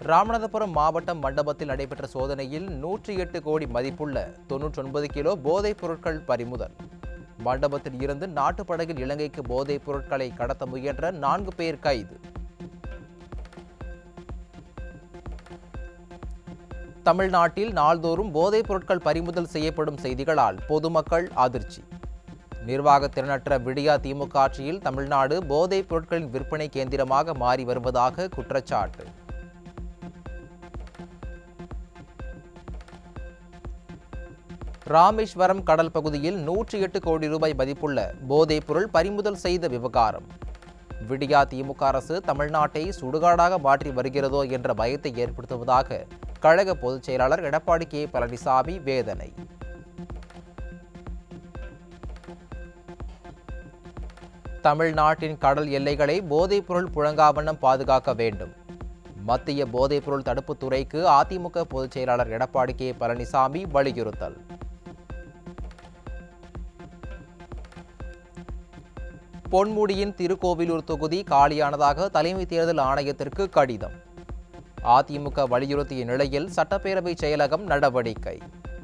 ராமநாதபுரம் மாவட்டம் மண்டபத்தில் நடைபெற்ற சோதனையில் நூற்றி எட்டு கோடி மதிப்புள்ள தொன்னூற்றொன்பது கிலோ போதைப் பொருட்கள் பறிமுதல் மண்டபத்தில் இருந்து நாட்டுப்படகில் இலங்கைக்கு போதைப் பொருட்களை கடத்த முயன்ற நான்கு பேர் கைது தமிழ்நாட்டில் நாள்தோறும் போதைப் பொருட்கள் பறிமுதல் செய்யப்படும் செய்திகளால் பொதுமக்கள் அதிர்ச்சி நிர்வாக திறனற்ற விடியா திமுக ஆட்சியில் தமிழ்நாடு போதைப் பொருட்களின் விற்பனை கேந்திரமாக மாறி வருவதாக குற்றச்சாட்டு ராமேஸ்வரம் கடல் பகுதியில் நூற்றி எட்டு கோடி ரூபாய் மதிப்புள்ள போதைப் பொருள் பறிமுதல் செய்த விவகாரம் விடியா திமுக அரசு தமிழ்நாட்டை சுடுகாடாக மாற்றி வருகிறதோ என்ற பயத்தை ஏற்படுத்துவதாக கழக பொதுச் செயலாளர் எடப்பாடி கே பழனிசாமி வேதனை தமிழ்நாட்டின் கடல் எல்லைகளை போதைப்பொருள் புழங்காவண்ணம் பாதுகாக்க வேண்டும் மத்திய போதைப்பொருள் தடுப்புத் துறைக்கு அதிமுக பொதுச் செயலாளர் எடப்பாடி கே பழனிசாமி வலியுறுத்தல் பொன்முடியின் திருக்கோவிலூர் தொகுதி காலியானதாக தலைமை தேர்தல் ஆணையத்திற்கு கடிதம் அதிமுக வலியுறுத்திய நிலையில் சட்டப்பேரவை செயலகம் நடவடிக்கை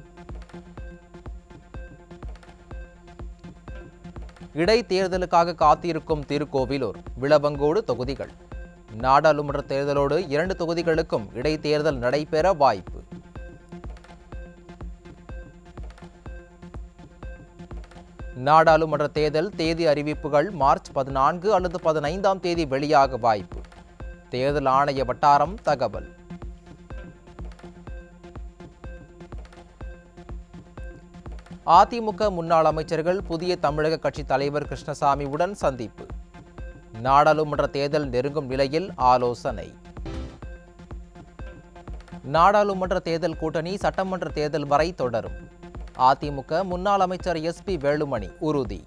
இடைத்தேர்தலுக்காக காத்திருக்கும் திருக்கோவிலூர் விளவங்கோடு தொகுதிகள் நாடாளுமன்ற தேர்தலோடு இரண்டு தொகுதிகளுக்கும் இடைத்தேர்தல் நடைபெற வாய்ப்பு நாடாளுமன்ற தேர்தல் தேதி அறிவிப்புகள் மார்ச் பதினான்கு அல்லது பதினைந்தாம் தேதி வெளியாக வாய்ப்பு தேர்தல் ஆணைய வட்டாரம் தகவல் அதிமுக முன்னாள் அமைச்சர்கள் புதிய தமிழக கட்சி தலைவர் கிருஷ்ணசாமியுடன் சந்திப்பு நாடாளுமன்ற தேர்தல் நெருங்கும் நிலையில் ஆலோசனை நாடாளுமன்ற தேர்தல் கூட்டணி சட்டமன்ற தேர்தல் வரை தொடரும் அதிமுக முன்னாள் அமைச்சர் எஸ்பி வேலுமணி உறுதி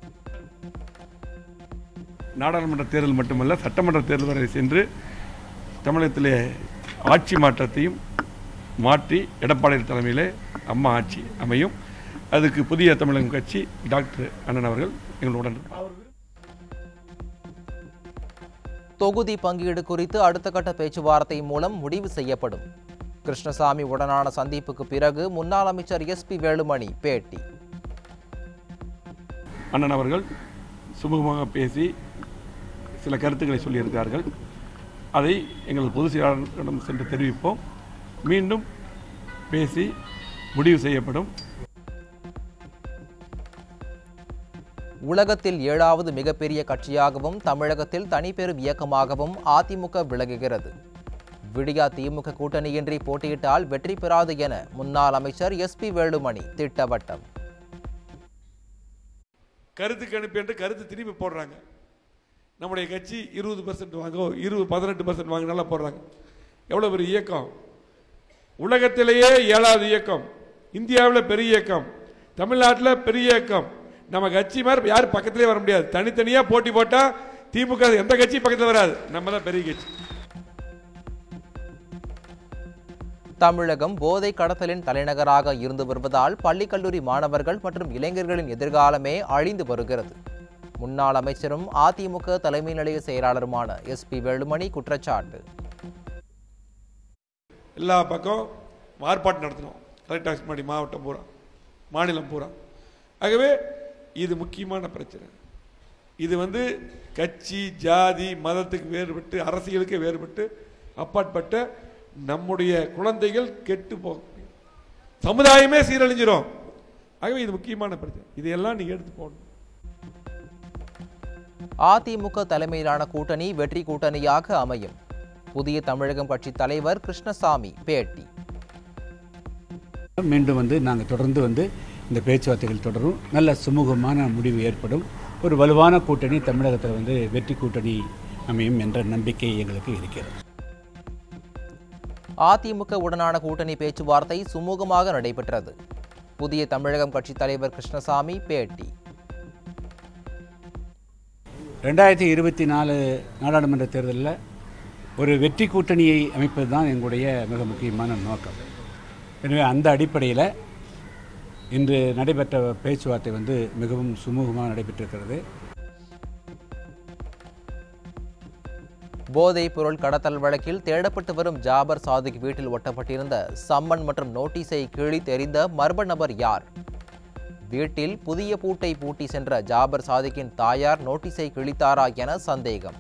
நாடாளுமன்ற தேர்தல் மட்டுமல்ல சட்டமன்ற தேர்தல் வரை சென்று தமிழகத்திலே ஆட்சி மாற்றத்தையும் மாற்றி எடப்பாடி தலைமையிலே அம்மா ஆட்சி அமையும் அதுக்கு புதிய தமிழகம் கட்சி டாக்டர் அண்ணன் அவர்கள் எங்களுடன் இருப்பார். தொகுதி பங்கீடு குறித்து அடுத்த கட்ட பேச்சுவார்த்தை மூலம் முடிவு செய்யப்படும் கிருஷ்ணசாமி உடனான சந்திப்புக்கு பிறகு முன்னாள் அமைச்சர் எஸ்பி வேலுமணி பேட்டி அண்ணன் அவர்கள் சுமூகமாக பேசி சில கருத்துக்களை சொல்லியிருக்கிறார்கள் அதை எங்கள் பொதுச் செயலாளரிடம் சென்று தெரிவிப்போம் மீண்டும் பேசி முடிவு செய்யப்படும் உலகத்தில் ஏழாவது மிகப்பெரிய கட்சியாகவும் தமிழகத்தில் தனிப்பெரும் இயக்கமாகவும் அதிமுக விளங்குகிறது விடியா திமுக கூட்டணியின்றி போட்டியிட்டால் வெற்றி பெறாது என முன்னாள் அமைச்சர் எஸ்பி வேலுமணி திட்டவட்டம் கருத்து கணிப்பு என்று கருத்து திருப்பி போடுறாங்க நம்முடைய கட்சி இருபது பர்சன்ட் வாங்க இருபது பதினெட்டு பர்சன்ட் வாங்க நல்லா போடுறாங்க எவ்வளோ பெரிய இயக்கம் உலகத்திலேயே ஏழாவது இயக்கம் இந்தியாவில் பெரிய இயக்கம் தமிழ்நாட்டில் பெரிய இயக்கம் நம்ம கட்சி மாதிரி யாரும் பக்கத்திலே வர முடியாது தனித்தனியாக போட்டி போட்டால் திமுக எந்த கட்சி பக்கத்தில் வராது நம்ம தான் பெரிய கட்சி தமிழகம் போதை கடத்தலின் தலைநகராக இருந்து வருவதால் பள்ளி கல்லூரி மாணவர்கள் மற்றும் இளைஞர்களின் எதிர்காலமே அழிந்து வருகிறது முன்னாள் அமைச்சரும் அதிமுக தலைமை நிலைய செயலாளருமான எஸ்பி வேலுமணி குற்றச்சாட்டு எல்லா பக்கம் ஆர்ப்பாட்டம் நடத்தணும் கலெக்டர் ஆஃபீஸ் முன்னாடி மாவட்டம் பூரா மாநிலம் பூரா ஆகவே இது முக்கியமான பிரச்சனை இது வந்து கட்சி ஜாதி மதத்துக்கு வேறுபட்டு அரசியலுக்கு வேறுபட்டு அப்பாற்பட்ட நம்முடைய குழந்தைகள் கெட்டு போக சமுதாயமே சீரழிஞ்சிரும் ஆகவே இது முக்கியமான பிரச்சனை இதையெல்லாம் நீங்க எடுத்து போகணும் அதிமுக தலைமையிலான கூட்டணி வெற்றி கூட்டணியாக அமையும் புதிய தமிழகம் கட்சி தலைவர் கிருஷ்ணசாமி பேட்டி மீண்டும் வந்து நாங்கள் தொடர்ந்து வந்து இந்த பேச்சுவார்த்தைகள் தொடரும் நல்ல சுமூகமான முடிவு ஏற்படும் ஒரு வலுவான கூட்டணி தமிழகத்தில் வந்து வெற்றி கூட்டணி அமையும் என்ற நம்பிக்கை எங்களுக்கு இருக்கிறது அதிமுக உடனான கூட்டணி பேச்சுவார்த்தை சுமூகமாக நடைபெற்றது புதிய தமிழகம் கட்சி தலைவர் கிருஷ்ணசாமி பேட்டி ரெண்டாயிரத்தி இருபத்தி நாலு நாடாளுமன்ற தேர்தலில் ஒரு வெற்றி கூட்டணியை அமைப்பது தான் எங்களுடைய மிக முக்கியமான நோக்கம் எனவே அந்த அடிப்படையில் இன்று நடைபெற்ற பேச்சுவார்த்தை வந்து மிகவும் சுமூகமாக நடைபெற்றிருக்கிறது போதைப் பொருள் கடத்தல் வழக்கில் தேடப்பட்டு வரும் ஜாபர் சாதிக் வீட்டில் ஒட்டப்பட்டிருந்த சம்மன் மற்றும் நோட்டீஸை கிழி தெரிந்த மர்ம நபர் யார் வீட்டில் புதிய பூட்டை பூட்டி சென்ற ஜாபர் சாதிக்கின் தாயார் நோட்டீஸை கிழித்தாரா என சந்தேகம்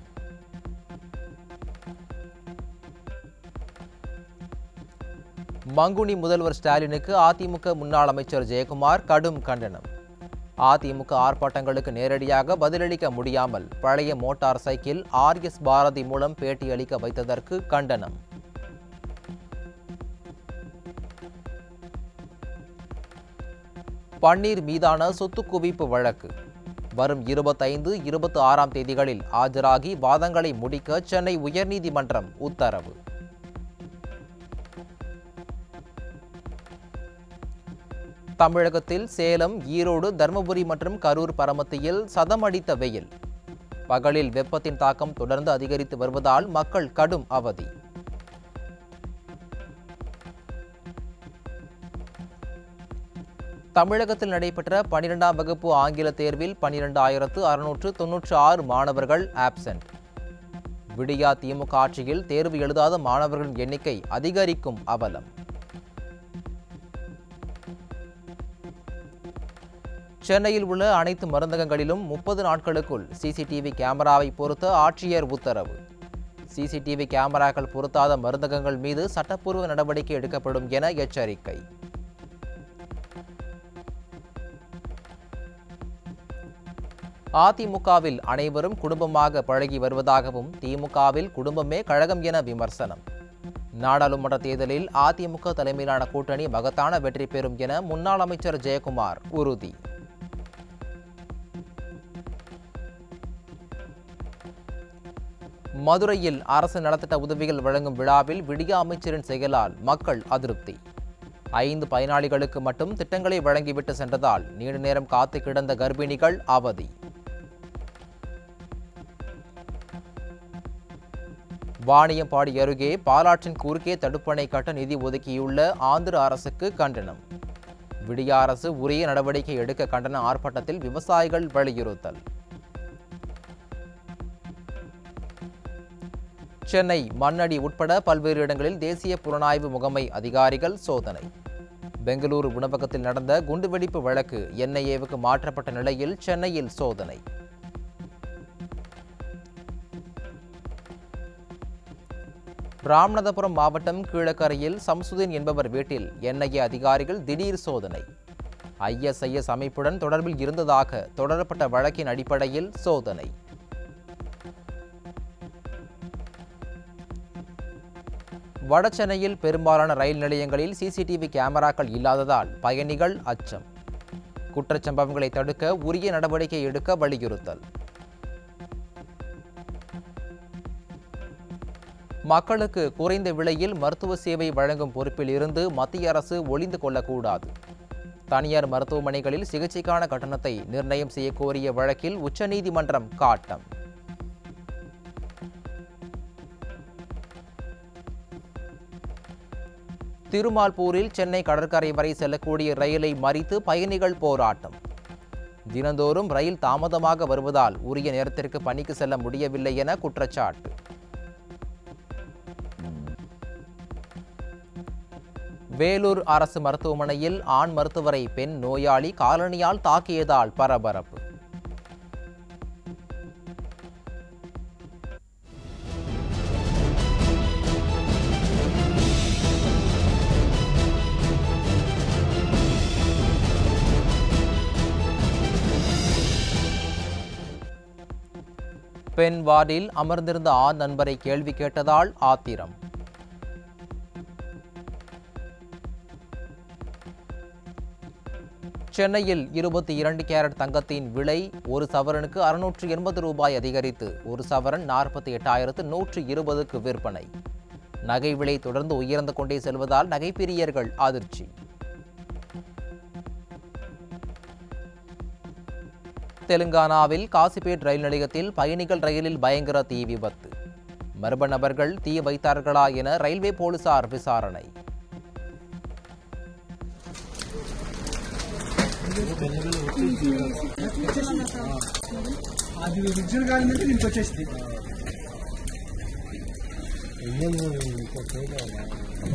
மங்குனி முதல்வர் ஸ்டாலினுக்கு அதிமுக முன்னாள் அமைச்சர் ஜெயக்குமார் கடும் கண்டனம் அதிமுக ஆர்ப்பாட்டங்களுக்கு நேரடியாக பதிலளிக்க முடியாமல் பழைய மோட்டார் சைக்கிள் ஆர்எஸ் பாரதி மூலம் பேட்டியளிக்க வைத்ததற்கு கண்டனம் பன்னீர் மீதான சொத்து குவிப்பு வழக்கு வரும் இருபத்தைந்து இருபத்தி ஆறாம் தேதிகளில் ஆஜராகி வாதங்களை முடிக்க சென்னை உயர்நீதிமன்றம் உத்தரவு தமிழகத்தில் சேலம் ஈரோடு தருமபுரி மற்றும் கரூர் பரமத்தியில் சதம் அடித்த வெயில் பகலில் வெப்பத்தின் தாக்கம் தொடர்ந்து அதிகரித்து வருவதால் மக்கள் கடும் அவதி தமிழகத்தில் நடைபெற்ற பனிரெண்டாம் வகுப்பு ஆங்கில தேர்வில் பனிரெண்டு ஆயிரத்து அறுநூற்று தொன்னூற்று ஆறு மாணவர்கள் ஆப்சென்ட் விடியா திமுக ஆட்சியில் தேர்வு எழுதாத மாணவர்களின் எண்ணிக்கை அதிகரிக்கும் அவலம் சென்னையில் உள்ள அனைத்து மருந்தகங்களிலும் முப்பது நாட்களுக்குள் சிசிடிவி கேமராவை பொருத்த ஆட்சியர் உத்தரவு சிசிடிவி கேமராக்கள் பொருத்தாத மருந்தகங்கள் மீது சட்டப்பூர்வ நடவடிக்கை எடுக்கப்படும் என எச்சரிக்கை அதிமுகவில் அனைவரும் குடும்பமாக பழகி வருவதாகவும் திமுகவில் குடும்பமே கழகம் என விமர்சனம் நாடாளுமன்ற தேர்தலில் அதிமுக தலைமையிலான கூட்டணி மகத்தான வெற்றி பெறும் என முன்னாள் அமைச்சர் ஜெயக்குமார் உறுதி மதுரையில் அரசு நலத்திட்ட உதவிகள் வழங்கும் விழாவில் விடியா அமைச்சரின் செயலால் மக்கள் அதிருப்தி ஐந்து பயனாளிகளுக்கு மட்டும் திட்டங்களை வழங்கிவிட்டு சென்றதால் நீண்ட நேரம் காத்து கிடந்த கர்ப்பிணிகள் அவதி வாணியம்பாடி அருகே பாலாற்றின் குறுக்கே தடுப்பணை கட்ட நிதி ஒதுக்கியுள்ள ஆந்திர அரசுக்கு கண்டனம் விடிய அரசு உரிய நடவடிக்கை எடுக்க கண்டன ஆர்ப்பாட்டத்தில் விவசாயிகள் வலியுறுத்தல் சென்னை மண்ணடி உட்பட பல்வேறு இடங்களில் தேசிய புலனாய்வு முகமை அதிகாரிகள் சோதனை பெங்களூரு உணவகத்தில் நடந்த குண்டுவெடிப்பு வழக்கு என்ஐஏவுக்கு மாற்றப்பட்ட நிலையில் சென்னையில் சோதனை ராமநாதபுரம் மாவட்டம் கீழக்கரையில் சம்சுதீன் என்பவர் வீட்டில் என்ஐஏ அதிகாரிகள் திடீர் சோதனை ஐஎஸ்ஐஎஸ் அமைப்புடன் தொடர்பில் இருந்ததாக தொடரப்பட்ட வழக்கின் அடிப்படையில் சோதனை வடசென்னையில் பெரும்பாலான ரயில் நிலையங்களில் சிசிடிவி கேமராக்கள் இல்லாததால் பயணிகள் அச்சம் குற்றச்சம்பவங்களை தடுக்க உரிய நடவடிக்கை எடுக்க வலியுறுத்தல் மக்களுக்கு குறைந்த விலையில் மருத்துவ சேவை வழங்கும் பொறுப்பில் இருந்து மத்திய அரசு ஒளிந்து கொள்ளக்கூடாது தனியார் மருத்துவமனைகளில் சிகிச்சைக்கான கட்டணத்தை நிர்ணயம் செய்ய கோரிய வழக்கில் உச்சநீதிமன்றம் காட்டம் திருமால்பூரில் சென்னை கடற்கரை வரை செல்லக்கூடிய ரயிலை மறித்து பயணிகள் போராட்டம் தினந்தோறும் ரயில் தாமதமாக வருவதால் உரிய நேரத்திற்கு பணிக்கு செல்ல முடியவில்லை என குற்றச்சாட்டு வேலூர் அரசு மருத்துவமனையில் ஆண் மருத்துவரை பெண் நோயாளி காலணியால் தாக்கியதால் பரபரப்பு பெண் வார்டில் அமர்ந்திருந்த ஆண் நண்பரை கேள்வி கேட்டதால் ஆத்திரம் சென்னையில் இருபத்தி இரண்டு கேரட் தங்கத்தின் விலை ஒரு சவரனுக்கு அறுநூற்று எண்பது ரூபாய் அதிகரித்து ஒரு சவரன் நாற்பத்தி எட்டாயிரத்து நூற்று இருபதுக்கு விற்பனை நகை விலை தொடர்ந்து உயர்ந்து கொண்டே செல்வதால் நகைப்பிரியர்கள் அதிர்ச்சி தெலுங்கானாவில் காசிபேட் ரயில் நிலையத்தில் பயணிகள் ரயிலில் பயங்கர தீ விபத்து மர்ம நபர்கள் தீ வைத்தார்களா என ரயில்வே போலீசார் விசாரணை అది విజయం కాలం నుంచి దీనికి వచ్చేసింది இன்னமும் இப்போ போயிட்டு